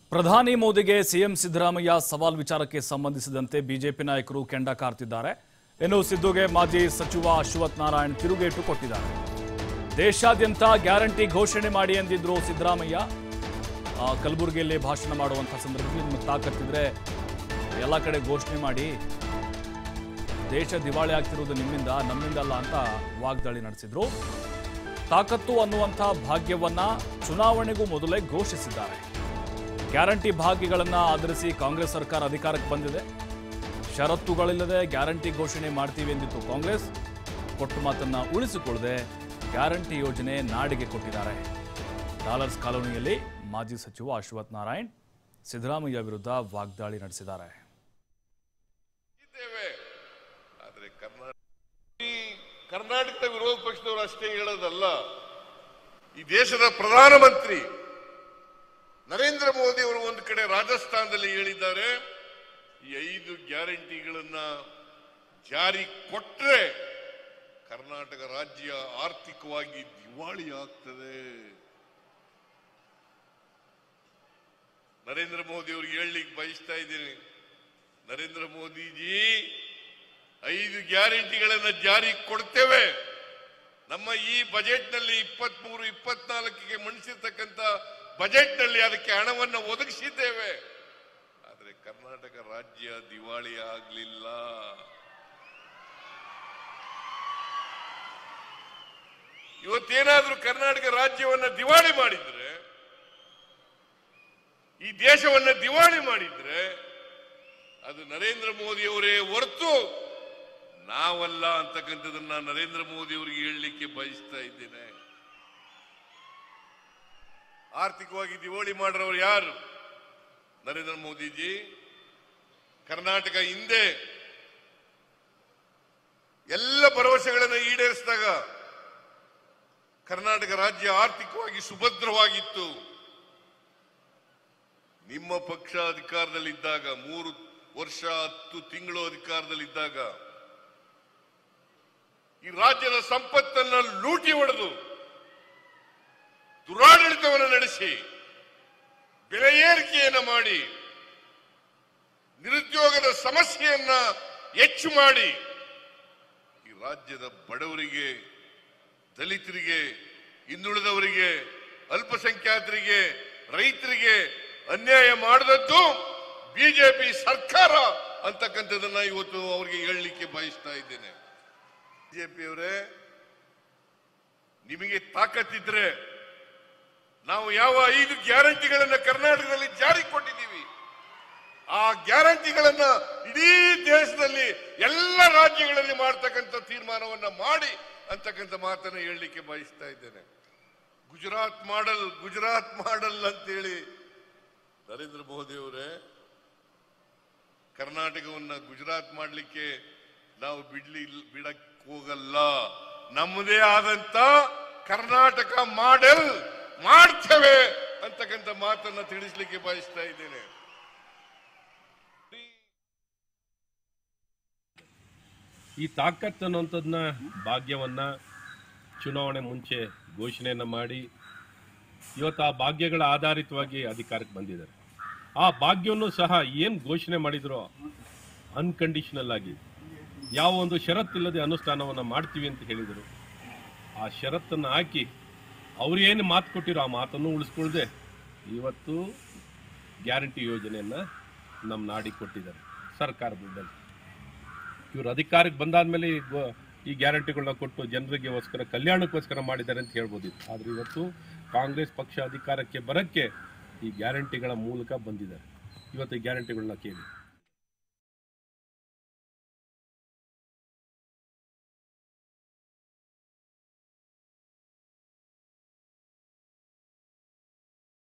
ಪ್ರಧಾನಿ ಮೋದಿಗೆ ಸಿಎಂ ಸಿದ್ದರಾಮಯ್ಯ ಸವಾಲ್ ವಿಚಾರಕ್ಕೆ ಸಂಬಂಧಿಸಿದಂತೆ ಬಿಜೆಪಿ ನಾಯಕರು ಕೆಂಡ ಕಾರ್ತಿದ್ದಾರೆ ಇನ್ನು ಸಿದ್ದುಗೆ ಮಾಜಿ ಸಚಿವ ಅಶ್ವಥ್ ನಾರಾಯಣ್ ತಿರುಗೇಟು ಕೊಟ್ಟಿದ್ದಾರೆ ದೇಶಾದ್ಯಂತ ಗ್ಯಾರಂಟಿ ಘೋಷಣೆ ಮಾಡಿ ಎಂದಿದ್ರು ಸಿದ್ದರಾಮಯ್ಯ ಆ, ಕಲಬುರಗಿಯಲ್ಲಿ ಭಾಷಣ ಮಾಡುವಂಥ ಸಂದರ್ಭದಲ್ಲಿ ನಿಮಗೆ ತಾಕತ್ತಿದ್ರೆ ಎಲ್ಲ ಕಡೆ ಘೋಷಣೆ ಮಾಡಿ ದೇಶ ದಿವಾಳಿ ಆಗ್ತಿರುವುದು ನಿಮ್ಮಿಂದ ನಮ್ಮಿಂದ ಅಲ್ಲ ಅಂತ ವಾಗ್ದಾಳಿ ನಡೆಸಿದ್ರು ತಾಕತ್ತು ಅನ್ನುವಂಥ ಭಾಗ್ಯವನ್ನ ಚುನಾವಣೆಗೂ ಮೊದಲೇ ಘೋಷಿಸಿದ್ದಾರೆ ಗ್ಯಾರಂಟಿ ಭಾಗ್ಯಗಳನ್ನ ಆಧರಿಸಿ ಕಾಂಗ್ರೆಸ್ ಸರ್ಕಾರ ಅಧಿಕಾರಕ್ಕೆ ಬಂದಿದೆ ಷರತ್ತುಗಳಿಲ್ಲದೆ ಗ್ಯಾರಂಟಿ ಘೋಷಣೆ ಮಾಡ್ತೀವಿ ಎಂದಿತ್ತು ಕಾಂಗ್ರೆಸ್ ಕೊಟ್ಟ ಮಾತನ್ನ ಉಳಿಸಿಕೊಳ್ಳದೆ ಗ್ಯಾರಂಟಿ ಯೋಜನೆ ನಾಡಿಗೆ ಕೊಟ್ಟಿದ್ದಾರೆ ಡಾಲರ್ಸ್ ಕಾಲೋನಿಯಲ್ಲಿ ಮಾಜಿ ಸಚಿವ ಅಶ್ವಥ್ ನಾರಾಯಣ್ ಸಿದ್ದರಾಮಯ್ಯ ವಿರುದ್ಧ ವಾಗ್ದಾಳಿ ನಡೆಸಿದ್ದಾರೆ ಇದ್ದೇವೆ ಆದ್ರೆ ಕರ್ನಾಟಕ ಈ ಕರ್ನಾಟಕದ ವಿರೋಧ ಪಕ್ಷದವರು ಅಷ್ಟೇ ಹೇಳೋದಲ್ಲ ಈ ದೇಶದ ಪ್ರಧಾನಮಂತ್ರಿ ನರೇಂದ್ರ ಮೋದಿ ಅವರು ಒಂದು ಕಡೆ ರಾಜಸ್ಥಾನದಲ್ಲಿ ಹೇಳಿದ್ದಾರೆ ಈ ಐದು ಗ್ಯಾರಂಟಿಗಳನ್ನ ಜಾರಿ ಕೊಟ್ರೆ ಕರ್ನಾಟಕ ರಾಜ್ಯ ಆರ್ಥಿಕವಾಗಿ ದಿವಾಳಿ ಆಗ್ತದೆ ನರೇಂದ್ರ ಮೋದಿ ಅವ್ರಿಗೆ ಹೇಳಲಿಕ್ಕೆ ಬಯಸ್ತಾ ಇದ್ದೀನಿ ನರೇಂದ್ರ ಮೋದಿಜಿ ಐದು ಗ್ಯಾರಂಟಿಗಳನ್ನ ಜಾರಿ ಕೊಡ್ತೇವೆ ನಮ್ಮ ಈ ಬಜೆಟ್ನಲ್ಲಿ ಇಪ್ಪತ್ಮೂರು ಇಪ್ಪತ್ನಾಲ್ಕಿಗೆ ಮಂಡಿಸಿರ್ತಕ್ಕಂಥ ಬಜೆಟ್ನಲ್ಲಿ ಅದಕ್ಕೆ ಹಣವನ್ನು ಒದಗಿಸಿದ್ದೇವೆ ಆದರೆ ಕರ್ನಾಟಕ ರಾಜ್ಯ ದಿವಾಳಿ ಆಗಲಿಲ್ಲ ಇವತ್ತೇನಾದ್ರೂ ಕರ್ನಾಟಕ ರಾಜ್ಯವನ್ನ ದಿವಾಳಿ ಮಾಡಿದ್ರೆ ಈ ದೇಶವನ್ನ ದಿವಾಳಿ ಮಾಡಿದ್ರೆ ಅದು ನರೇಂದ್ರ ಮೋದಿ ಅವರೇ ಹೊರತು ನಾವಲ್ಲ ಅಂತಕ್ಕಂಥದನ್ನ ನರೇಂದ್ರ ಮೋದಿ ಅವರಿಗೆ ಹೇಳಲಿಕ್ಕೆ ಬಯಸ್ತಾ ಇದ್ದೇನೆ ಆರ್ಥಿಕವಾಗಿ ದಿವಾಳಿ ಮಾಡಿರೋರು ಯಾರು ನರೇಂದ್ರ ಮೋದಿಜಿ ಕರ್ನಾಟಕ ಹಿಂದೆ ಎಲ್ಲ ಭರವಸೆಗಳನ್ನು ಈಡೇರಿಸಿದಾಗ ಕರ್ನಾಟಕ ರಾಜ್ಯ ಆರ್ಥಿಕವಾಗಿ ಸುಭದ್ರವಾಗಿತ್ತು ನಿಮ್ಮ ಪಕ್ಷ ಅಧಿಕಾರದಲ್ಲಿದ್ದಾಗ ಮೂರು ವರ್ಷ ಹತ್ತು ತಿಂಗಳು ಅಧಿಕಾರದಲ್ಲಿದ್ದಾಗ ಈ ರಾಜ್ಯದ ಸಂಪತ್ತನ್ನ ಲೂಟಿ ಹೊಡೆದು ದುರಾಡಳಿತವನ್ನು ನಡೆಸಿ ಬೆಲೆ ಏರಿಕೆಯನ್ನು ಮಾಡಿ ನಿರುದ್ಯೋಗದ ಸಮಸ್ಯೆಯನ್ನ ಹೆಚ್ಚು ಮಾಡಿ ಈ ರಾಜ್ಯದ ಬಡವರಿಗೆ ದಲಿತರಿಗೆ ಹಿಂದುಳಿದವರಿಗೆ ಅಲ್ಪಸಂಖ್ಯಾತರಿಗೆ ರೈತರಿಗೆ ಅನ್ಯಾಯ ಮಾಡದದ್ದು ಬಿಜೆಪಿ ಸರ್ಕಾರ ಅಂತಕ್ಕಂಥದ್ದನ್ನ ಇವತ್ತು ಅವರಿಗೆ ಹೇಳಲಿಕ್ಕೆ ಬಯಸ್ತಾ ಇದ್ದೇನೆ ಬಿಜೆಪಿಯವರೇ ನಿಮಗೆ ತಾಕತ್ತಿದ್ರೆ ನಾವು ಯಾವ ಐದು ಗ್ಯಾರಂಟಿಗಳನ್ನ ಕರ್ನಾಟಕದಲ್ಲಿ ಜಾರಿ ಕೊಟ್ಟಿದ್ದೀವಿ ಆ ಗ್ಯಾರಂಟಿಗಳನ್ನ ಇಡೀ ದೇಶದಲ್ಲಿ ಎಲ್ಲ ರಾಜ್ಯಗಳಲ್ಲಿ ಮಾಡ್ತಕ್ಕಂಥ ತೀರ್ಮಾನವನ್ನ ಮಾಡಿ ಅಂತಕ್ಕಂಥ ಮಾತನ್ನ ಹೇಳಲಿಕ್ಕೆ ಬಯಸ್ತಾ ಇದ್ದೇನೆ ಗುಜರಾತ್ ಮಾಡಲ್ ಗುಜರಾತ್ ಮಾಡಲ್ ಅಂತೇಳಿ ನರೇಂದ್ರ ಮೋದಿ ಅವರೇ ಕರ್ನಾಟಕವನ್ನ ಗುಜರಾತ್ ಮಾಡಲಿಕ್ಕೆ ನಾವು ಬಿಡ್ಲಿ ಬಿಡಕ್ ಹೋಗಲ್ಲ ನಮ್ಮದೇ ಆದಂತ ಕರ್ನಾಟಕ ಮಾಡೆಲ್ ಮಾಡ್ತೇವೆ ಅಂತಕ್ಕಂಥ ಮಾತನ್ನ ತಿಳಿಸ್ಲಿಕ್ಕೆ ಬಯಸ್ತಾ ಇದ್ದೇನೆ ಈ ತಾಕತ್ತು ಅನ್ನೋಂಥದ್ದನ್ನ ಭಾಗ್ಯವನ್ನ ಚುನಾವಣೆ ಮುಂಚೆ ಘೋಷಣೆಯನ್ನು ಮಾಡಿ ಇವತ್ತು ಆ ಭಾಗ್ಯಗಳ ಆಧಾರಿತವಾಗಿ ಅಧಿಕಾರಕ್ಕೆ ಬಂದಿದ್ದಾರೆ ಆ ಭಾಗ್ಯವನ್ನು ಸಹ ಏನು ಘೋಷಣೆ ಮಾಡಿದ್ರೋ ಅನ್ಕಂಡೀಷನಲ್ ಆಗಿ ಯಾವ ಒಂದು ಷರತ್ತಿಲ್ಲದೆ ಅನುಷ್ಠಾನವನ್ನು ಮಾಡ್ತೀವಿ ಅಂತ ಹೇಳಿದರು ಆ ಷರತ್ತನ್ನು ಹಾಕಿ ಅವ್ರು ಏನು ಮಾತು ಕೊಟ್ಟಿರೋ ಆ ಮಾತನ್ನು ಉಳಿಸ್ಕೊಳ್ದೆ ಇವತ್ತು ಗ್ಯಾರಂಟಿ ಯೋಜನೆಯನ್ನು ನಮ್ಮ ನಾಡಿಗೆ ಕೊಟ್ಟಿದ್ದಾರೆ ಸರ್ಕಾರ ದುಡ್ಡಲ್ಲಿ ಇವರು ಅಧಿಕಾರಕ್ಕೆ ಬಂದಾದ್ಮೇಲೆ ಈ ಗೊ- ಈ ಗ್ಯಾರಂಟಿಗಳನ್ನ ಕೊಟ್ಟು ಜನರಿಗೋಸ್ಕರ ಕಲ್ಯಾಣಕ್ಕೋಸ್ಕರ ಮಾಡಿದ್ದಾರೆ ಅಂತ ಹೇಳ್ಬೋದಿತ್ತು ಆದ್ರೆ ಇವತ್ತು ಕಾಂಗ್ರೆಸ್ ಪಕ್ಷ ಅಧಿಕಾರಕ್ಕೆ ಬರಕ್ಕೆ ಈ ಗ್ಯಾರಂಟಿಗಳ ಮೂಲಕ ಬಂದಿದ್ದಾರೆ ಇವತ್ತು ಈ ಗ್ಯಾರಂಟಿಗಳನ್ನ ಕೇಳಿ